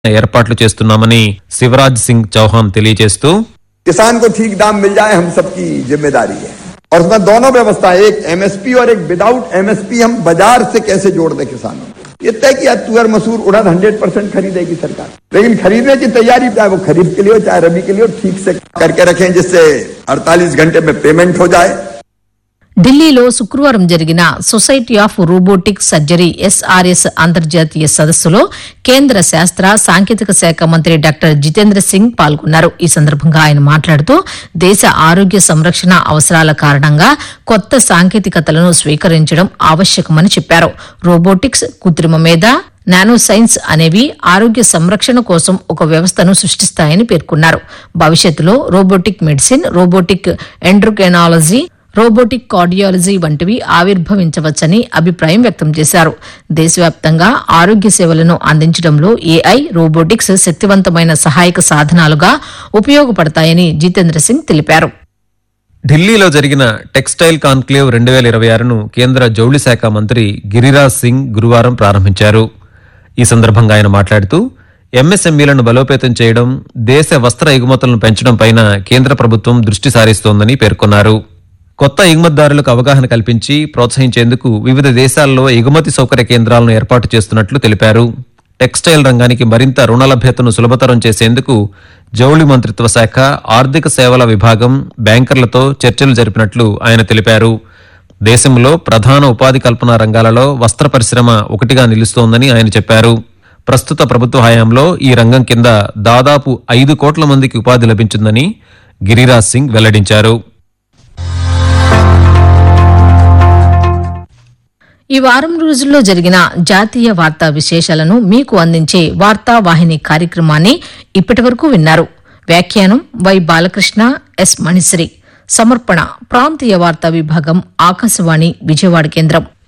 ఏర్పాట్లు చేస్తున్నామని శివరాజ్ సింగ్ చౌహాన్ తెలియజేస్తూ किसान को ठीक दाम मिल जाए हम सबकी जिम्मेदारी है और उसमें दोनों व्यवस्था एक एमएसपी और एक विदाउट एमएसपी हम बाजार से कैसे जोड़ दें किसानों को ये तय किया तुअर मसूर उड़द हंड्रेड परसेंट खरीदेगी सरकार लेकिन खरीदने की तैयारी चाहे वो खरीद के लिए हो चाहे रबी के लिए हो ठीक से करके रखें जिससे 48 घंटे में पेमेंट हो जाए ఢిల్లీలో శుక్రవారం జరిగిన society of robotic surgery SRS అంతర్జాతీయ సదస్సులో కేంద్ర శాస్త్ర సాంకేతిక శాఖ మంత్రి డాక్టర్ జితేంద్ర సింగ్ పాల్గొన్నారు ఈ సందర్భంగా ఆయన మాట్లాడుతూ దేశ ఆరోగ్య సంరక్షణ అవసరాల కారణంగా కొత్త సాంకేతికతలను స్వీకరించడం ఆవశ్యకమని చెప్పారు రోబోటిక్స్ కృత్రిమ మేధ నానో సైన్స్ అనేవి ఆరోగ్య సంరక్షణ కోసం ఒక వ్యవస్థను సృష్టిస్తాయని పేర్కొన్నారు భవిష్యత్తులో robotic medicine robotic endocrinology robotic cardiology వంటివి ఆవిర్భవించవచ్చని అభిప్రాయం వ్యక్తం చేశారు దేశవ్యాప్తంగా ఆరోగ్య సేవలను అందించడంలో ఏఐ రోబోటిక్స్ శక్తివంతమైన సహాయక సాధనాలుగా ఉపయోగపడతాయని జితేంద్ర సింగ్ తెలిపారు ఢిల్లీలో జరిగిన టెక్స్టైల్ కాన్క్లేవ్ రెండు వేల ఇరవై ఆరును కేంద్ర జౌళి శాఖ మంత్రి గిరిరాజ్ సింగ్ గురువారం ప్రారంభించారు ఈ సందర్భంగా ఆయన మాట్లాడుతూ ఎంఎస్ఎంఈలను బలోపేతం చేయడం దేశ వస్త్ర ఎగుమతులను పెంచడం పైన కేంద్ర ప్రభుత్వం దృష్టి సారిస్తోందని పేర్కొన్నారు కొత్త ఎగుమతిదారులకు అవగాహన కల్పించి ప్రోత్సహించేందుకు వివిధ దేశాల్లో ఎగుమతి సౌకర్య కేంద్రాలను ఏర్పాటు చేస్తున్నట్లు తెలిపారు టెక్స్టైల్ రంగానికి మరింత రుణ లభ్యతను సులభతరం చేసేందుకు జౌళి మంత్రిత్వ శాఖ ఆర్థిక సేవల విభాగం బ్యాంకర్లతో చర్చలు జరిపినట్లు ఆయన తెలిపారు దేశంలో ప్రధాన ఉపాధి కల్పన రంగాలలో వస్త్ర పరిశ్రమ ఒకటిగా నిలుస్తోందని ఆయన చెప్పారు ప్రస్తుత ప్రభుత్వ హయాంలో ఈ రంగం కింద దాదాపు ఐదు కోట్ల మందికి ఉపాధి లభించిందని గిరిరాజ్ సింగ్ వెల్లడించారు ఈ వారం రోజుల్లో జరిగిన జాతీయ వార్తా విశేషాలను మీకు అందించే వార్తా వాహిని కార్యక్రమాన్ని ఇప్పటివరకు విన్నారు వ్యాఖ్యానం వై బాలకృష్ణ ఎస్ మణిశ్రీ సమర్పణ ప్రాంతీయ వార్తా విభాగం ఆకాశవాణి విజయవాడ కేంద్రం